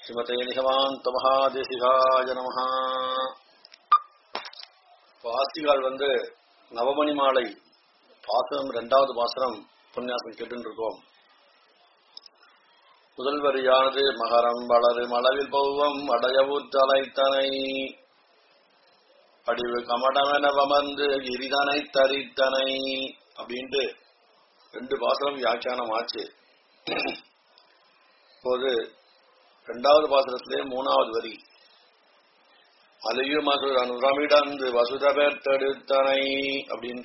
ஸ்ரீமதே நிகமாந்த மகாதேசிகாய நமஹ வாசிகால் வந்து நவமணி மாலை பாசனம் இரண்டாவது பாசனம் உபன்யாசம் கேட்டு இருக்கோம் முதல் வரியானது மகரம் வளரு மளவில் பௌவம் அடையவு தலைத்தனை படிவு கமடமென வமர்ந்து கிரிதனை தரித்தனை அப்படின்ட்டு ரெண்டு பாசனம் வியாக்கியானம் ஆச்சு இப்போது இரண்டாவது பாசனத்திலே மூணாவது வரி மலையும் மசுரன் உரமிடந்து வசுதபேர் தடுத்தனை அப்படின்ற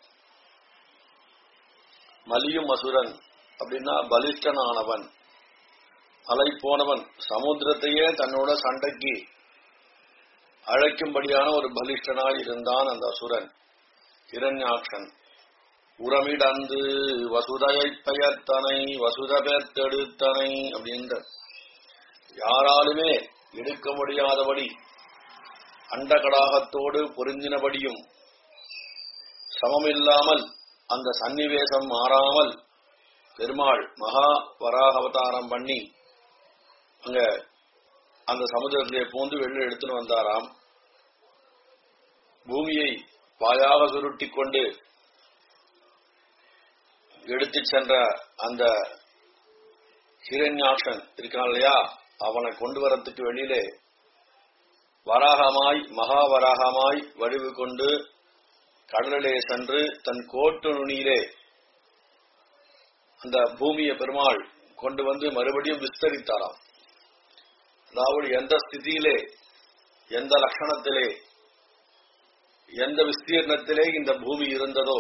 மலியும் அசுரன் அப்படின்னா பலிஷ்டனானவன் மலை போனவன் சமுத்திரத்தையே தன்னோட சண்டைக்கு அழைக்கும்படியான ஒரு பலிஷ்டனாய் இருந்தான் அந்த அசுரன் இரண்யாட்சன் உரமிடந்து வசுதையை பெயர்த்தனை வசுத பெயர்த்தெடுத்தனை அப்படின்ற யாராலுமே எடுக்க முடியாதபடி அண்டகடாகத்தோடு பொருந்தினபடியும் சமமில்லாமல் அந்த சன்னிவேசம் மாறாமல் பெருமாள் மகா வராக அவதாரம் பண்ணி அங்க அந்த சமுதிரத்திலே பூந்து வெளில எடுத்துன்னு வந்தாராம் பூமியை வாயாக சுருட்டி கொண்டு எடுத்துச் சென்ற அந்த ஹிரண்யாக்ஷன் இருக்கான் இல்லையா அவனை கொண்டு வரத்துக்கு வெளியிலே வராகமாய் மகாவராகமாய் வடிவு கொண்டு கடலிலே சென்று தன் கோட்டு நுனியிலே அந்த பூமியை பெருமாள் கொண்டு வந்து மறுபடியும் விஸ்தரித்தாராம் அதாவது எந்த ஸ்திதியிலே எந்த லட்சணத்திலே எந்த விஸ்தீர்ணத்திலே இந்த பூமி இருந்ததோ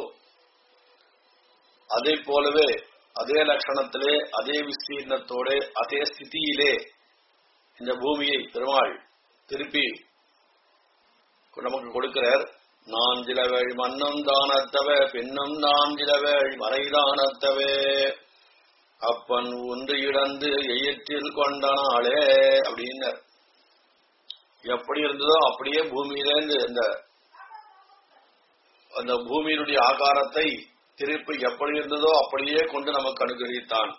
அதே போலவே அதே லட்சணத்திலே அதே விஸ்தீர்ணத்தோட அதே ஸ்திதியிலே இந்த பூமியை பெருமாள் திருப்பி நமக்கு கொடுக்கிறார் நான் சிலவேள் மன்னும் தானத்தவே பின்னும் நான் சிலவேள் மறைதானத்தவே அப்பன் ஒன்று இழந்து எயிற்றில் கொண்ட நாளே அப்படின்னு எப்படி இருந்ததோ அப்படியே பூமியிலேருந்து இந்த அந்த பூமியினுடைய ஆகாரத்தை திருப்பி எப்படி இருந்ததோ அப்படியே கொண்டு நமக்கு அனுகிரகித்தான்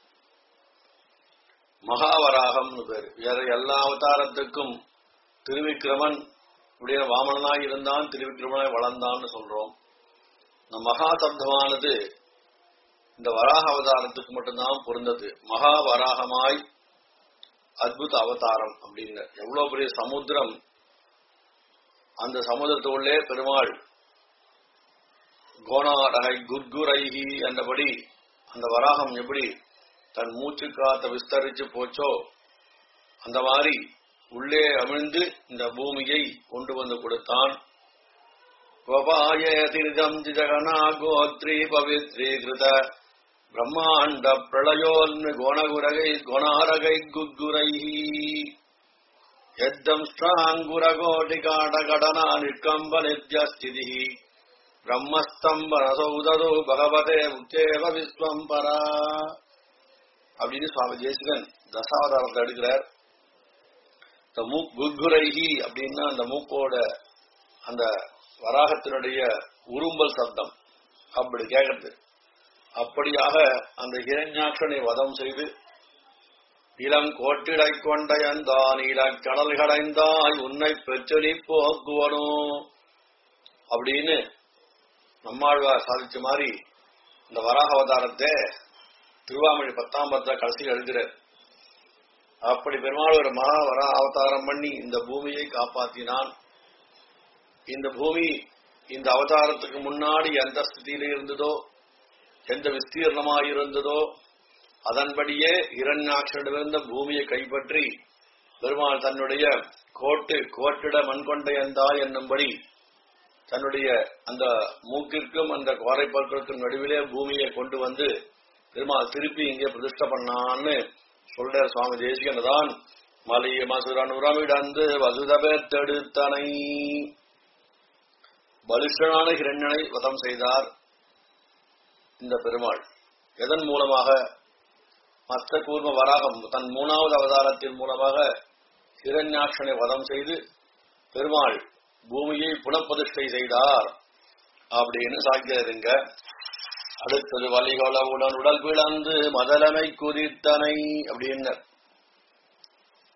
மகாவராகம் பேர் வேற எல்லா அவதாரத்துக்கும் திருவிக்கிரமன் இப்படியே வாமனனாய் இருந்தான் திருவிக்கிரமனாய் வளர்ந்தான்னு சொல்றோம் இந்த மகா சப்தமானது இந்த வராக அவதாரத்துக்கு மட்டும்தான் பொருந்தது மகா வராகமாய் அத்புத அவதாரம் அப்படின்னு எவ்வளவு பெரிய சமுத்திரம் அந்த சமுதிரத்துள்ளே பெருமாள் கோணாரகை குர்குரைகி என்றபடி அந்த வராகம் எப்படி தன் மூச்சு காத்த விஸ்தரிச்சு போச்சோ அந்த மாதிரி உள்ளே அமிழ்ந்து இந்த பூமியை கொண்டு வந்து கொடுத்தான் திருதம் ஜகனா கோத்ரி பவித்ரி கிருத பிரம்மாண்ட பிரளயோன் கோணகுரகை கோணாரகை குர்குரைகி எத்தம் ஸ்டாங்குரகோட்டி காட கடனா நிற்கம்ப நித்யஸ்திதி பிரம்மஸ்தம்பரசௌதரு பகவதே முத்தேவ விஸ்வம் பரா அப்படின்னு சுவாமி ஜெயசிகன் தசாவதாரத்தை எடுக்கிறார் இந்த குர்குரைகி அப்படின்னா அந்த மூக்கோட அந்த வராகத்தினுடைய உரும்பல் சப்தம் அப்படி கேட்கறது அப்படியாக அந்த இரண்யாட்சனை வதம் செய்து இளம் கோட்டிடை கொண்டையந்தான் இளம் கடல் கடைந்தாய் உன்னை பெற்றொலி போக்குவனோ அப்படின்னு நம்மாழ்வார் சாதிச்ச மாதிரி இந்த வராக அவதாரத்தை திருவாமொழி பத்தாம் பத்த கடைசியில் எழுதுகிறார் அப்படி பெருமாள் ஒரு மகா வரா அவதாரம் பண்ணி இந்த பூமியை காப்பாற்றினான் இந்த பூமி இந்த அவதாரத்துக்கு முன்னாடி எந்த ஸ்திதியில இருந்ததோ எந்த விஸ்தீர்ணமாக இருந்ததோ அதன்படியே இரண்யாட்சியிடமிருந்த பூமியை கைப்பற்றி பெருமாள் தன்னுடைய கோட்டு கோட்டிட மண்கொண்ட எந்தா என்னும்படி தன்னுடைய அந்த மூக்கிற்கும் அந்த கோரை பற்களுக்கும் நடுவிலே பூமியை கொண்டு வந்து பெருமாள் திருப்பி இங்கே பிரதிஷ்ட பண்ணான்னு சொல்ற சுவாமி தேசிகன் தான் மலிய மசுரன் உரமிடந்து வசுதபேர் தடுத்தனை பலிஷ்டனான ஹிரண்யனை வதம் செய்தார் இந்த பெருமாள் எதன் மூலமாக மற்ற கூர்ம வராகம் தன் மூணாவது அவதாரத்தின் மூலமாக ஹிரண்யாட்சனை வதம் செய்து பெருமாள் பூமியை புனப்பிரதிஷ்டை செய்தார் அப்படின்னு சாக்கியதுங்க அடுத்தது வலிகொள உடன் உடல் பிளந்து மதலமை குதித்தனை அப்படின்னு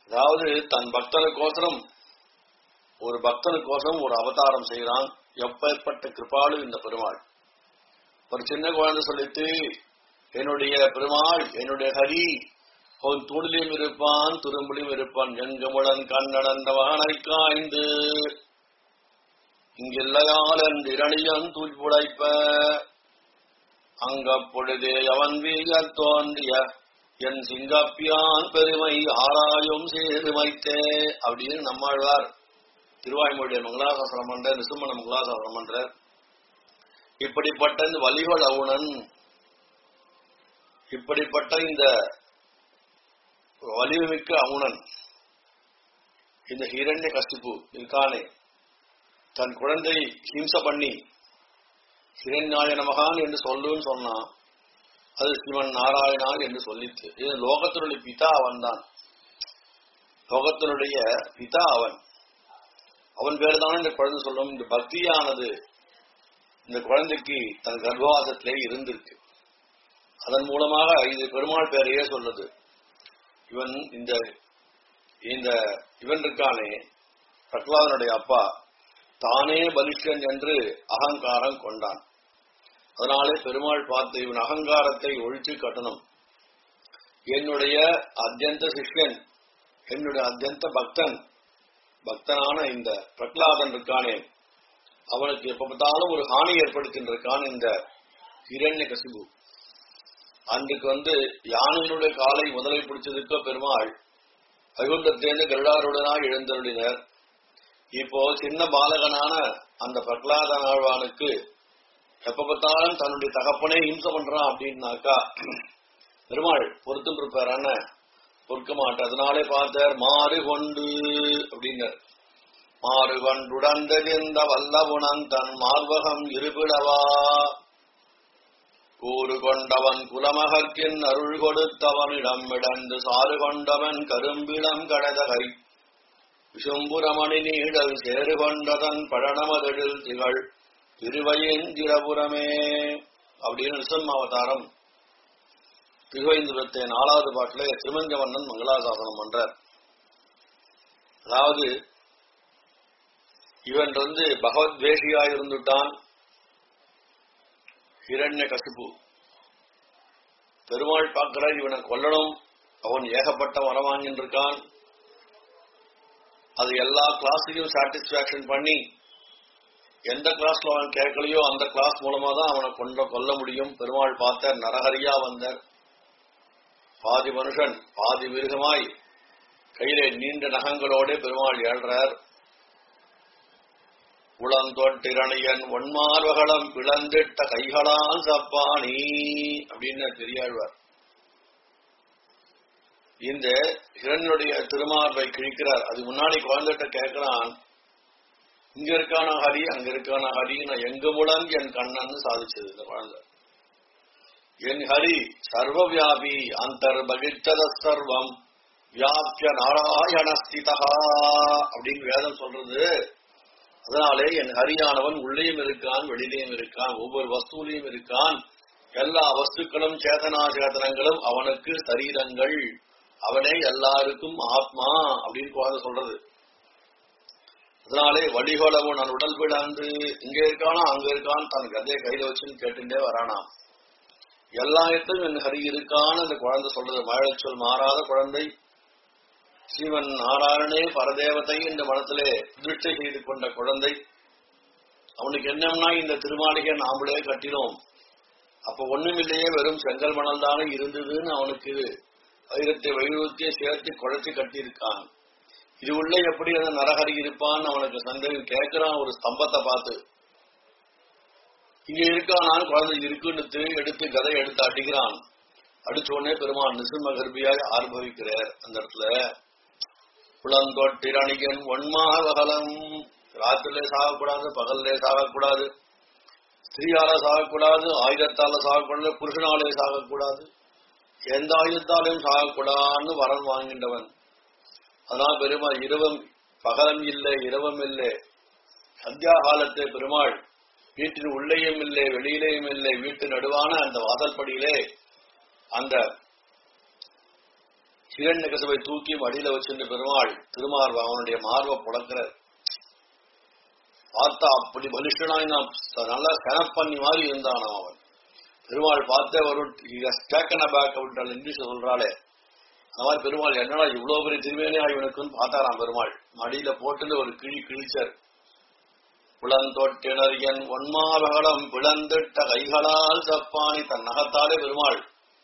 அதாவது தன் பக்தனுக்கோசரம் ஒரு பக்தனுக்கோசரம் ஒரு அவதாரம் செய்கிறான் எப்பேற்பட்ட கிருபாலு இந்த பெருமாள் ஒரு சின்ன குழந்தை சொல்லிட்டு என்னுடைய பெருமாள் என்னுடைய ஹரி அவன் தூணிலையும் இருப்பான் துரும்பிலையும் இருப்பான் எங்கமுடன் கண்ணடந்தவானை காய்ந்து இங்கில்லையால் என்று இரணியன் தூய்புடைப்ப அங்க பொழுதே அவன் வீகத் தோன்றிய என் சிங்கப்பியான் பெருமை ஆராயும் சேருமைத்தே அப்படின்னு நம்மாழ்வார் திருவாய்மொழிய மங்களாசாசனம் பண்ற நிசுமண மங்களாசாசனம் பண்ற இப்படிப்பட்ட இந்த வலிகள் அவுணன் இப்படிப்பட்ட இந்த வலிமைமிக்க அவுணன் இந்த ஹிரண்ய கசிப்பு இருக்கானே தன் குழந்தை ஹிம்ச பண்ணி ஹிரண்யாய நமகான் என்று சொல்லுன்னு சொன்னான் அது சிவன் நாராயணான் என்று சொல்லிச்சு இது லோகத்தினுடைய பிதா அவன் தான் லோகத்தினுடைய பிதா அவன் அவன் பேர் தான் இந்த குழந்தை சொல்லும் இந்த பக்தியானது இந்த குழந்தைக்கு தன் கர்ப்பவாசத்திலே இருந்திருக்கு அதன் மூலமாக இது பெருமாள் பேரையே சொல்லுது இவன் இந்த இந்த இவன் இருக்கானே பிரகலாதனுடைய அப்பா தானே பலிஷ்டன் என்று அகங்காரம் கொண்டான் அதனாலே பெருமாள் பார்த்து இவன் அகங்காரத்தை ஒழித்து கட்டணும் என்னுடைய அத்தியந்த சிஷ்யன் என்னுடைய அத்தியந்த பக்தன் பக்தனான இந்த பிரகலாதன் இருக்கானே அவனுக்கு எப்ப பார்த்தாலும் ஒரு ஹானி ஏற்படுத்தின்றிருக்கான் இந்த இரண்ய கசிபு அன்றைக்கு வந்து யானையினுடைய காலை முதலை பிடிச்சதுக்கு பெருமாள் வைகுண்டத்தேர்ந்து கருடாருடனாய் எழுந்தருளினர் இப்போ சின்ன பாலகனான அந்த பிரகலாத ஆழ்வானுக்கு எப்ப பார்த்தாலும் தன்னுடைய தகப்பனே ஹிம்சை பண்றான் அப்படின்னாக்கா பெருமாள் பொருத்தம் இருப்பாரான பொறுக்க மாட்டார் அதனாலே பார்த்தார் மாறு கொண்டு அப்படின்னார் மாறு கொண்டுடந்தெறிந்த வல்லபுணன் தன் மார்பகம் இருபிடவா கூறு கொண்டவன் குலமகற்கின் அருள் கொடுத்தவனிடம் இடந்து சாறு கொண்டவன் கரும்பிடம் கடதகை விஷும்புரமணி நீடல் சேறு கொண்டதன் பழனமதழில் திகழ் திருவயேந்திரபுரமே அப்படின்னு நிசம் அவதாரம் திருவேந்திரத்தை நாலாவது பாட்டுல திருமங்கவண்ணன் மங்களாசாசனம் பண்றார் அதாவது இவன் வந்து பகவத்வேஷியா இருந்துட்டான் ஹிரண்ய கசிப்பு பெருமாள் பார்க்கிற இவனை கொல்லணும் அவன் ஏகப்பட்ட வரம் வாங்கிட்டு இருக்கான் அது எல்லா கிளாஸையும் சாட்டிஸ்பாக்சன் பண்ணி எந்த கிளாஸ்ல அவன் கேட்கலையோ அந்த கிளாஸ் மூலமா தான் அவனை கொண்ட கொல்ல முடியும் பெருமாள் பார்த்த நரஹரியா வந்தார் பாதி மனுஷன் பாதி மிருகமாய் கையிலே நீண்ட நகங்களோட பெருமாள் ஏழ்றார் உளந்தொட்டிரணியன் ஒன்மார்வகளம் பிளந்திட்ட கைகளால் சப்பானி அப்படின்னு பெரியாழ்வார் இந்த ஹிரண்யனுடைய திருமார்பை கிழிக்கிறார் அது முன்னாடி குழந்தைகிட்ட கேட்கிறான் இங்க இருக்கான ஹரி அங்க இருக்கான ஹரி நான் எங்க மூலம் என் கண்ணன்னு சாதிச்சது இந்த குழந்தை என் ஹரி சர்வவியாபி அந்தர் பகிர்ச்சத சர்வம் வியாபிய நாராயண ஸ்திதா அப்படின்னு வேதம் சொல்றது அதனாலே என் ஹரியானவன் உள்ளேயும் இருக்கான் வெளியிலையும் இருக்கான் ஒவ்வொரு வஸ்துலையும் இருக்கான் எல்லா வஸ்துக்களும் சேதனா சேதனங்களும் அவனுக்கு சரீரங்கள் அவனே எல்லாருக்கும் ஆத்மா அப்படின்னு குழந்தை சொல்றது அதனாலே வழிகோலவும் நான் உடல் விடாந்து இங்க இருக்கானா அங்க இருக்கான் தன் கதையை கையில வச்சுன்னு கேட்டுட்டே வரானாம் எல்லா இடத்திலும் என் ஹரி இருக்கான்னு அந்த குழந்தை சொல்றது மழச்சொல் மாறாத குழந்தை ஸ்ரீவன் நாராயணனே பரதேவதை இந்த மனத்திலே திருஷ்டை செய்து கொண்ட குழந்தை அவனுக்கு என்னம்னா இந்த திருமாளிகை நாமளே கட்டினோம் அப்ப ஒண்ணுமில்லையே வெறும் செங்கல் மணல் தானே இருந்ததுன்னு அவனுக்கு வைரத்தை வைரத்தை சேர்த்து குழைச்சு கட்டியிருக்கான் இது உள்ள எப்படி அந்த நரஹரி இருப்பான்னு அவனுக்கு சந்தேகம் கேட்கிறான் ஒரு ஸ்தம்பத்தை பார்த்து இங்க இருக்கானான்னு குழந்தை இருக்குன்னு எடுத்து கதை எடுத்து அடிக்கிறான் அடிச்ச உடனே பெருமான் நிசிம்ம கர்ப்பியாய் ஆர்ப்பரிக்கிறார் அந்த இடத்துல புலந்தொட்டிரணிகன் ஒன்மாவகலம் ராத்திரிலே சாகக்கூடாது பகல்லே சாகக்கூடாது ஸ்திரீயால சாகக்கூடாது ஆயுதத்தால சாகக்கூடாது புருஷனாலே சாகக்கூடாது எந்த ஆயுதத்தாலையும் சாகக்கூடாதுன்னு வரம் வாங்கின்றவன் அதான் பெருமாள் இரவம் பகலம் இல்லை இரவம் இல்லை சந்தியா காலத்தை பெருமாள் வீட்டின் உள்ளேயும் இல்லை வெளியிலேயும் இல்லை வீட்டு நடுவான அந்த வாசல்படியிலே அந்த கிரண்ய கசபை தூக்கி மடியில வச்சிருந்த பெருமாள் திருமார்பு அவனுடைய மார்பை புடக்கிறார் பார்த்தா அப்படி பலிஷ்டனாய் நான் நல்லா செனப்பண்ணி மாதிரி இருந்தான் அவன் பெருமாள் பார்த்தே ஒரு டேக்கன் பேக் அப்படின்ற இங்கிலீஷ் சொல்றாளே அந்த மாதிரி பெருமாள் என்னடா இவ்வளவு பெரிய திருவேணியா இவனுக்குன்னு பார்த்தாராம் பெருமாள் மடியில போட்டுன்னு ஒரு கிழி கிழிச்சார் புலந்தொட்டினர் என் ஒன்மாவகலம் பிளந்திட்ட கைகளால் சப்பானி தன் நகத்தாலே பெருமாள்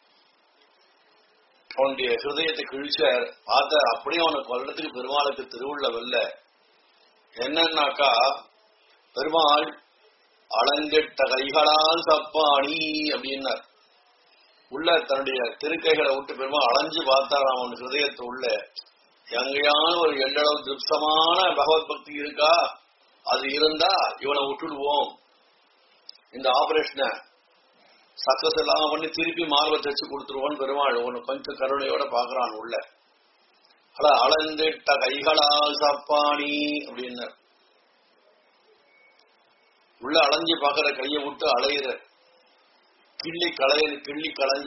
அவனுடைய ஹிருதயத்தை கிழிச்சார் பார்த்த அப்படியே அவனை கொல்லத்துக்கு பெருமாளுக்கு திருவுள்ளவில்ல என்னன்னாக்கா பெருமாள் அலங்கிட்ட கைகளால் சப்பானி அப்படின்னார் உள்ள தன்னுடைய திருக்கைகளை விட்டு பெருமாள் அலைஞ்சு பார்த்தாராம் அவன் ஹிருதயத்தை உள்ள எங்கேயான ஒரு எல்லளவு திருப்சமான பகவத் பக்தி இருக்கா அது இருந்தா இவனை விட்டுடுவோம் இந்த ஆபரேஷனை சக்சஸ் இல்லாம பண்ணி திருப்பி மார்பை தச்சு கொடுத்துருவோன்னு பெருமாள் ஒன்னு கொஞ்சம் கருணையோட பாக்குறான் உள்ள அட அளந்திட்ட கைகளால் சப்பானி அப்படின்னு உள்ள அலைஞ்சு பாக்குற கையை விட்டு அலையிற கிள்ளி களைய கிள்ளி களைஞ்ச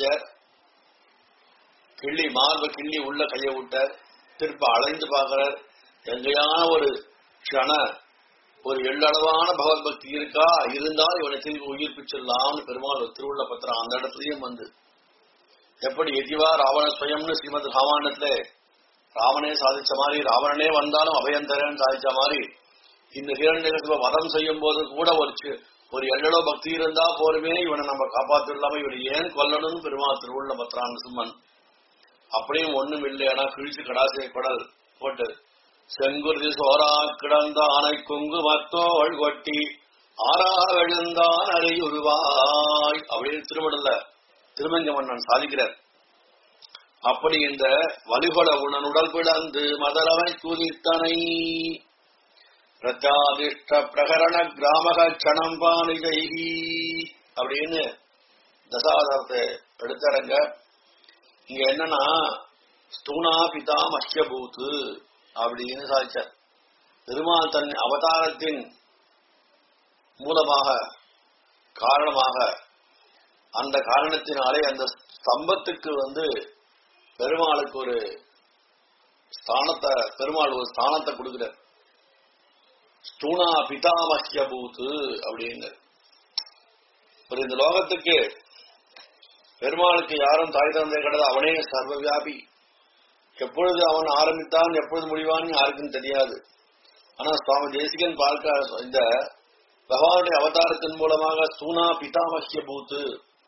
கிள்ளி மார்பை கிள்ளி உள்ள கையை விட்டார் திருப்ப அலைந்து பாக்குறார் எங்கேயான ஒரு க்ஷண ஒரு எள்ளளவான பகவத் பக்தி இருக்கா இருந்தால் இவனை திருப்பி உயிர்ப்பிச்சிடலாம்னு பெருமாள் ஒரு திருவுள்ள பத்திரம் அந்த இடத்துலயும் வந்து எப்படி எதிவா ராவண ஸ்வயம்னு ஸ்ரீமத் ராமாயணத்துல ராவணே சாதிச்ச மாதிரி ராவணனே வந்தாலும் அபயம் தரேன்னு சாதிச்ச மாதிரி இந்த ஹிரண்யகசிப வதம் செய்யும் போது கூட ஒரு சி- ஒரு எள்ளளோ பக்தி இருந்தா போருமே இவனை நம்ம காப்பாத்திடலாம இவனை ஏன் கொல்லணும்னு பெருமாள் திருவுள்ள பத்திரான் சிம்மன் அப்படியும் ஒண்ணும் இல்லை ஆனா கிழிச்சு கடாசிய குடல் போட்டு செங்குருதி சோரா கிடந்த ஆனை குங்கு மத்தோள் கொட்டி ஆறா எழுந்தான் அறையுருவாய் அப்படின்னு திருமடல்ல திருமங்க மன்னன் சாதிக்கிறார் அப்படி இந்த வலிகொல உணனுடல் பிளந்து மதரவை குதித்தனை பிரஜாதிஷ்ட பிரகரண கிராமக கணம்பானி ஜெய்கி அப்படின்னு தசாவதாரத்தை எடுத்தரங்க இங்க என்னன்னா ஸ்தூணா பிதா மஷ்யபூத்து அப்படின்னு சாதிச்சார் பெருமாள் தன் அவதாரத்தின் மூலமாக காரணமாக அந்த காரணத்தினாலே அந்த ஸ்தம்பத்துக்கு வந்து பெருமாளுக்கு ஒரு ஸ்தானத்தை பெருமாள் ஒரு ஸ்தானத்தை கொடுக்கிறார் ஸ்தூணா பிதாமஹ்ய பூத்து அப்படின்னு ஒரு இந்த லோகத்துக்கு பெருமாளுக்கு யாரும் தாய் தந்தை கிடையாது அவனே சர்வ வியாபி எப்பொழுது அவன் ஆரம்பித்தான் எப்பொழுது முடிவான்னு யாருக்கும் தெரியாது ஆனா சுவாமி தேசிகன் பார்க்க இந்த பகவானுடைய அவதாரத்தின் மூலமாக சூனா பிதாமஹ்ய பூத்து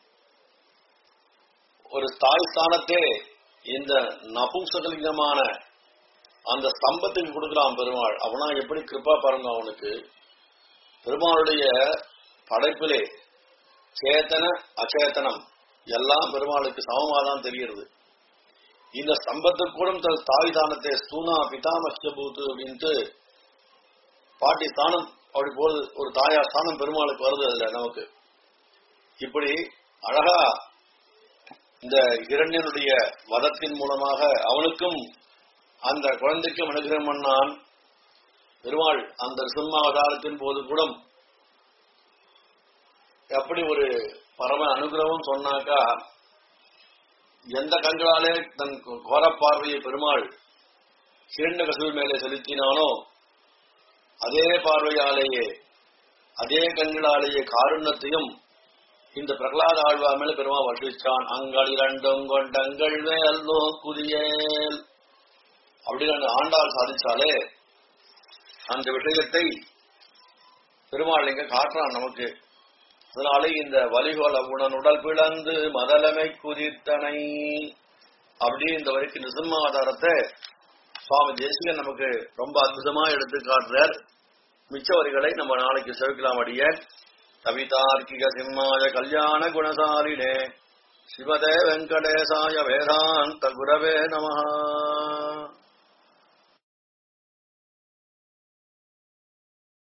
ஒரு தாய் ஸ்தானத்தே இந்த நபும்சகலிங்கமான அந்த ஸ்தம்பத்துக்கு கொடுக்கிறான் பெருமாள் அவனா எப்படி கிருப்பா பாருங்க அவனுக்கு பெருமாளுடைய படைப்பிலே சேத்தன அச்சேதனம் எல்லாம் பெருமாளுக்கு சமமாதான் தெரிகிறது இந்த ஸ்தம்பத்துக்கு கூட தன் தாய் தானத்தை ஸ்தூனா பிதாமஹ்ய பூத்து அப்படின்ட்டு பாட்டி ஸ்தானம் அப்படி போறது ஒரு தாயா ஸ்தானம் பெருமாளுக்கு வருது அதுல நமக்கு இப்படி அழகா இந்த இரண்யனுடைய வதத்தின் மூலமாக அவனுக்கும் அந்த குழந்தைக்கும் அனுகிரகம் பண்ணான் பெருமாள் அந்த சிம்மாவதாரத்தின் போது கூட எப்படி ஒரு பரம அனுகிரகம் சொன்னாக்கா எந்த கண்களாலே தன் கோர பார்வையை பெருமாள் இரண்ட கசுவு மேலே செலுத்தினானோ அதே பார்வையாலேயே அதே கண்களாலேயே காருண்யத்தையும் இந்த பிரகலாத ஆழ்வா மேல பெருமா வர்ஷிச்சான் அங்கள் இரண்டும் கொண்டங்கள் மேல் நோக்குரியேல் அப்படின்னு அந்த ஆண்டாள் சாதிச்சாலே அந்த விஷயத்தை பெருமாள் இங்க காட்டுறான் நமக்கு அதனாலே இந்த வலிகோல உணன் உடல் பிளந்து மதலமை குதித்தனை அப்படி இந்த வரைக்கும் நிசம்மாதாரத்தை சுவாமி தேசிகன் நமக்கு ரொம்ப அற்புதமா எடுத்து காட்டுறார் மிச்ச வரிகளை நம்ம நாளைக்கு செவிக்கலாம் அடிய கவிதார்க்கிக சிம்மாய கல்யாண குணசாலினே சிவதே வெங்கடேசாய வேதாந்த குரவே நமஹா